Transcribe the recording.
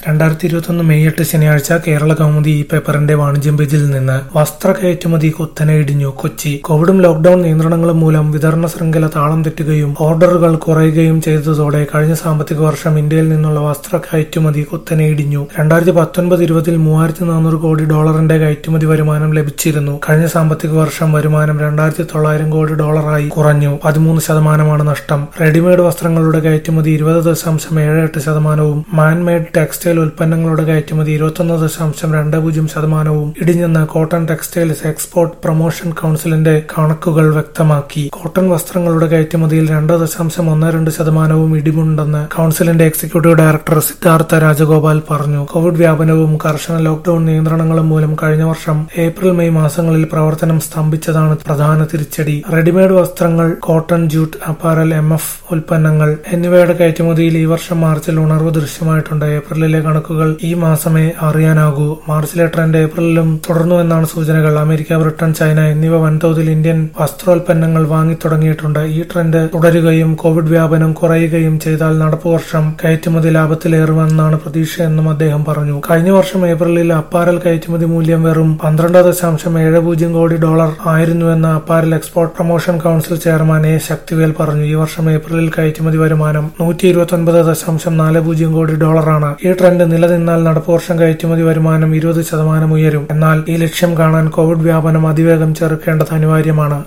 രണ്ടായിരത്തി ഇരുപത്തൊന്ന് മെയ് എട്ട് ശനിയാഴ്ച കേരള കൗമുദി ഈ പേപ്പറിന്റെ വാണിജ്യം പേജിൽ നിന്ന് വസ്ത്ര കയറ്റുമതി കുത്തനെ ഇടിഞ്ഞു കൊച്ചി കോവിഡും ലോക്ഡൌൺ നിയന്ത്രണങ്ങളും മൂലം വിതരണ ശൃംഖല താളം തെറ്റുകയും ഓർഡറുകൾ കുറയുകയും ചെയ്തതോടെ കഴിഞ്ഞ സാമ്പത്തിക വർഷം ഇന്ത്യയിൽ നിന്നുള്ള വസ്ത്ര കയറ്റുമതി കുത്തനെ ഇടിഞ്ഞു രണ്ടായിരത്തി പത്തൊൻപത് ഇരുപതിൽ മൂവായിരത്തി നാനൂറ് കോടി ഡോളറിന്റെ കയറ്റുമതി വരുമാനം ലഭിച്ചിരുന്നു കഴിഞ്ഞ സാമ്പത്തിക വർഷം വരുമാനം രണ്ടായിരത്തി തൊള്ളായിരം കോടി ഡോളറായി കുറഞ്ഞു പതിമൂന്ന് ശതമാനമാണ് നഷ്ടം റെഡിമെയ്ഡ് വസ്ത്രങ്ങളുടെ കയറ്റുമതി ഇരുപത് ദശാംശം ഏഴ് എട്ട് ശതമാനവും മാൻമെയ്ഡ് ടെക്സ്റ്റൈൽ ഉൽപ്പന്നങ്ങളുടെ കയറ്റുമതി ഇരുപത്തൊന്ന് ദശാംശം രണ്ട് പൂജ്യം ശതമാനവും ഇടിഞ്ഞെന്ന് കോട്ടൺ ടെക്സ്റ്റൈൽസ് എക്സ്പോർട്ട് പ്രൊമോഷൻ കൌൺസിലിന്റെ കണക്കുകൾ വ്യക്തമാക്കി കോട്ടൺ വസ്ത്രങ്ങളുടെ കയറ്റുമതിയിൽ രണ്ട് ദശാംശം ഒന്ന് രണ്ട് ശതമാനവും ഇടിവുണ്ടെന്ന് കൌൺസിലിന്റെ എക്സിക്യൂട്ടീവ് ഡയറക്ടർ സിദ്ധാർത്ഥ രാജഗോപാൽ പറഞ്ഞു കോവിഡ് വ്യാപനവും കർശന ലോക്ഡൌൺ നിയന്ത്രണങ്ങളും മൂലം കഴിഞ്ഞ വർഷം ഏപ്രിൽ മെയ് മാസങ്ങളിൽ പ്രവർത്തനം സ്തംഭിച്ചതാണ് പ്രധാന തിരിച്ചടി റെഡിമെയ്ഡ് വസ്ത്രങ്ങൾ cotton jute apparel M F ഉൽപ്പന്നങ്ങൾ എന്നിവയുടെ കയറ്റുമതിയിൽ ഈ വർഷം മാർച്ചിൽ ഉണർവ് ദൃശ്യമായിട്ടുണ്ട് ഏപ്രിലിലെ കണക്കുകൾ ഈ മാസമേ അറിയാനാകൂ മാർച്ചിലെ ട്രെൻഡ് ഏപ്രിലിലും തുടർന്നുവെന്നാണ് സൂചനകൾ അമേരിക്ക ബ്രിട്ടൻ ചൈന എന്നിവ വൻതോതിൽ ഇന്ത്യൻ വസ്ത്രോൽപ്പന്നങ്ങൾ വാങ്ങി തുടങ്ങിയിട്ടുണ്ട് ഈ ട്രെൻഡ് തുടരുകയും കോവിഡ് വ്യാപനം കുറയുകയും ചെയ്താൽ നടപ്പു വർഷം കയറ്റുമതി ലാഭത്തിലേറുമെന്നാണ് പ്രതീക്ഷയെന്നും അദ്ദേഹം പറഞ്ഞു കഴിഞ്ഞ വർഷം ഏപ്രിലിൽ അപ്പാരൽ കയറ്റുമതി മൂല്യം വെറും പന്ത്രണ്ട് ദശാംശം ഏഴ് പൂജ്യം കോടി ഡോളർ ആയിരുന്നുവെന്ന് apparel export promotion council chairman A Sakthivel പറഞ്ഞു ഈ വർഷം ഏപ്രിലിൽ കയറ്റുമതി വരുമാനം നൂറ്റി ഇരുപത്തൊൻപത് ദശാംശം നാല് പൂജ്യം കോടി ഡോളറാണ് ഈ ട്രെൻഡ് നിലനിന്നാൽ നടപ്പു വർഷം കയറ്റുമതി വരുമാനം ഇരുപത് ശതമാനം ഉയരും എന്നാൽ ഈ ലക്ഷ്യം കാണാൻ കോവിഡ് വ്യാപനം അതിവേഗം ചെറുക്കേണ്ടത് അനിവാര്യമാണ്